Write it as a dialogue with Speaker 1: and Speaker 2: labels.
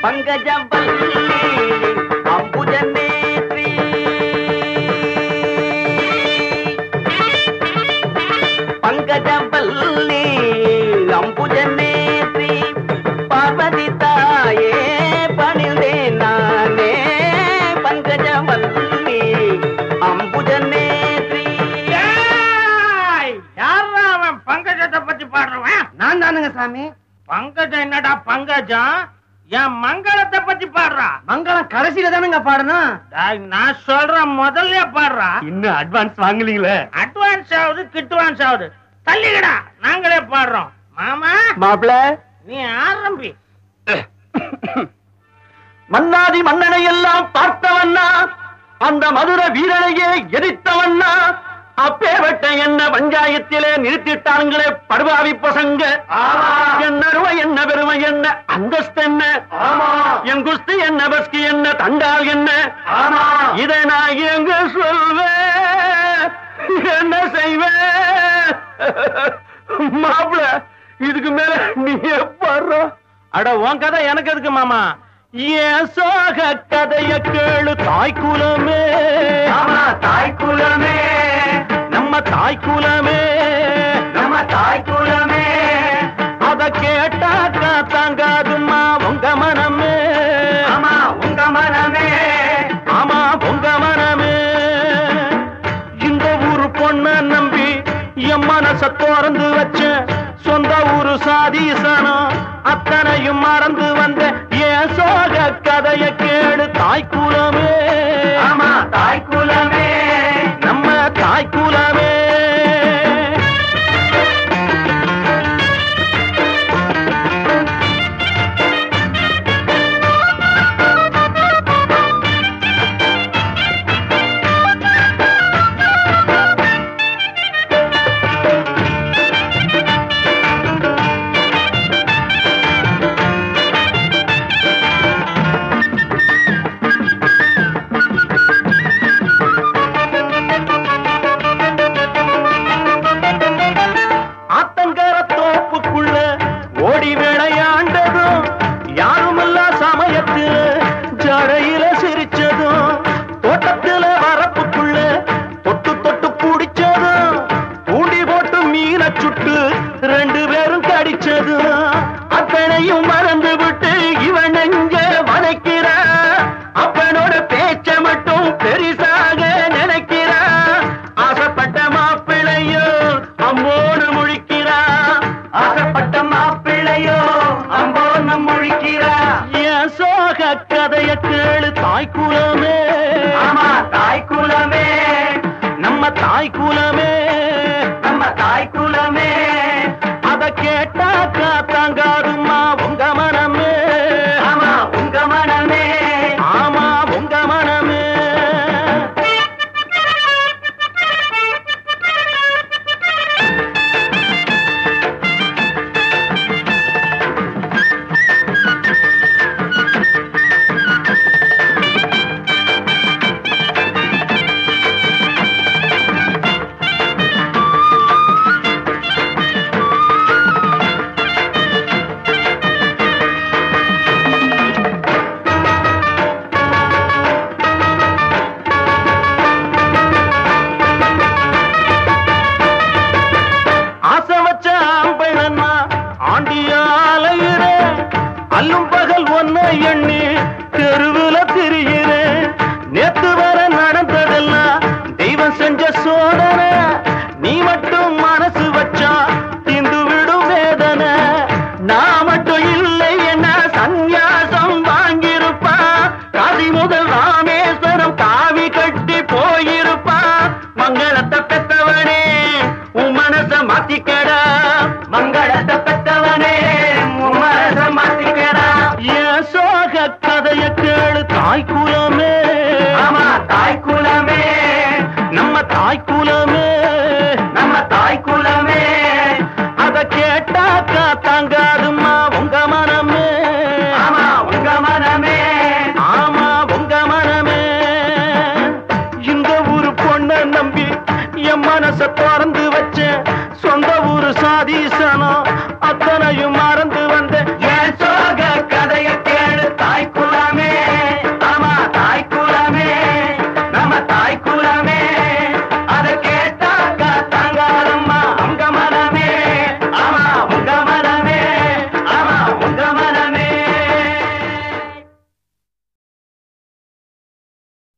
Speaker 1: பங்கஜவல்லி அம்புஜநேத்ரி பங்கஜவல்லி அம்புஜநேத்ரி பார்வதி தாயே பணிந்தேன் நானே பங்கஜவல்லி அம்புஜநேத்ரி
Speaker 2: ஏய், யார்ரா அவன் பங்கஜத்தை பத்தி பாடுறவன்
Speaker 3: நான் தானுங்க சாமி
Speaker 2: பங்கஜம் என்னடா பங்கஜம் என் மங்களத்தை பத்தி பாடுறா
Speaker 3: மங்களம் கடைசியில தானுங்க பாடணும்
Speaker 2: டேய், நான் சொல்றேன் முதல்ல பாடுறா
Speaker 3: இன்னும் அட்வான்ஸ் வாங்கலீங்களே
Speaker 2: அட்வான்ஸ் ஆகுது கிட்வான்ஸ் ஆகுது தள்ளிக்கடா நாங்களே பாடுறோம் மாமா
Speaker 1: மாப்பிள
Speaker 2: நீ ஆரம்பி
Speaker 1: மன்னாதி மன்னனை எல்லாம் பார்த்தவண்ணா அந்த மதுர வீரனையே எதிர்த்தவண்ணா அப்பேவட்ட என்ன பஞ்சாயத்திலே நிறுத்திட்டாங்களே படுபாவி பசங்க என்ன அருமை என்ன பெருமை என்ன அந்தஸ்து என்ன என் குஸ்தி என்ன பஸ்கி என்ன தண்டால் என்ன இதை நான் எங்க சொல்வேன் என்ன செய்வேன் மாப்பிள இதுக்கு மேல நீ பாடுற
Speaker 2: அட உன் கதை எனக்கு எதுக்கு மாமா ஏன் சோக கதைய கேளு தாய் குலமே
Speaker 1: ஆமா தாய் குலமே
Speaker 2: நம்ம தாய் குலமே
Speaker 1: நம்ம தாய் குலமே
Speaker 2: அத கேட்டாக்கா தாங்காதுமா உங்க மனமே
Speaker 1: ஆமா உங்க மனமே
Speaker 2: ஆமா உங்க மனமே இந்த ஊரு பொண்ண நம்பி என் மனச திறந்து வச்ச சொந்த ஊரு சாதீசனம் அத்தனையும் மறந்து வந்த ஏன் சோக கதைய கேளு தாய் குலமே
Speaker 1: ஆமா தாய் குலமே
Speaker 2: நம்ம தாய் குலமே ஆத்தங்கர தோப்புக்குள்ள ஓடி விளையாண்டதும் யாருமில்லா சமயத்துல ஜடையில சிரிச்சதும் தோட்டத்துல வரப்புக்குள்ள தொட்டு தொட்டு பிடிச்சதும் தூண்டி போட்டு மீனை சுட்டு ரெண்டு பேரும் கடிச்சதும் அத்தனையும் மறந்து விட்டு இவன் நெஞ்ச வதைக்கிறா அப்பனோட பேச்ச மட்டும் பெரிசாக நினைக்கிறா ஆசைப்பட்ட மாப்பிள்ளையோ அம்போடு முழிக்கிறா
Speaker 1: ஆசைப்பட்ட மாப்பிள்ளையோ அம்போன்னு முழிக்கிறா
Speaker 2: என் சோக கதைய கேளு தாய் குலமே
Speaker 1: ஆமா தாய் குலமே
Speaker 2: நம்ம தாய் குலமே
Speaker 1: நம்ம தாய் குலமே
Speaker 2: அத கேட்டாக்கா தாங்காதுமா உங்க மனமே
Speaker 1: ஆமா உங்க மனமே
Speaker 2: ஆமா உங்க மனமே ஆசை வச்ச ஆம்பளன்னா ஆண்டியாலையிற அல்லும் பகல் ஒன்ன எண்ணி தெருவுல திரிகிறேன் நேத்து வர நடந்ததெல்லாம் தெய்வம் செஞ்ச சோதனை நீ மட்டும் மனசு வச்சா திந்து விடும் வேதனை நான் மட்டும் இல்லை என்ன சந்நியாசம் வாங்கியிருப்பா காசி முதல் ராமேஸ்வரம் காவி கட்டி போயிருப்பா மங்களத்தை பெத்தவனே உன் மனச மாத்திக்கடா
Speaker 1: மங்களத்தை பெற்றவனே உன் மனச மாத்திக்கடா
Speaker 2: என் சோக கதைய கேளு தாய் குலமே
Speaker 1: ஆமா தாய் குலமே
Speaker 2: நம்ம தாய் குலமே
Speaker 1: நம்ம தாய் குலமே
Speaker 2: அத கேட்டாக்கா தாங்காதுமா உங்க மனமே
Speaker 1: ஆமா உங்க மனமே
Speaker 2: ஆமா உங்க மனமே இந்த ஊரு பொண்ண நம்பி என் மனச திறந்து வச்ச சொந்த ஊரு சாதீசனம் அத்தனையும் மறந்து வந்த என்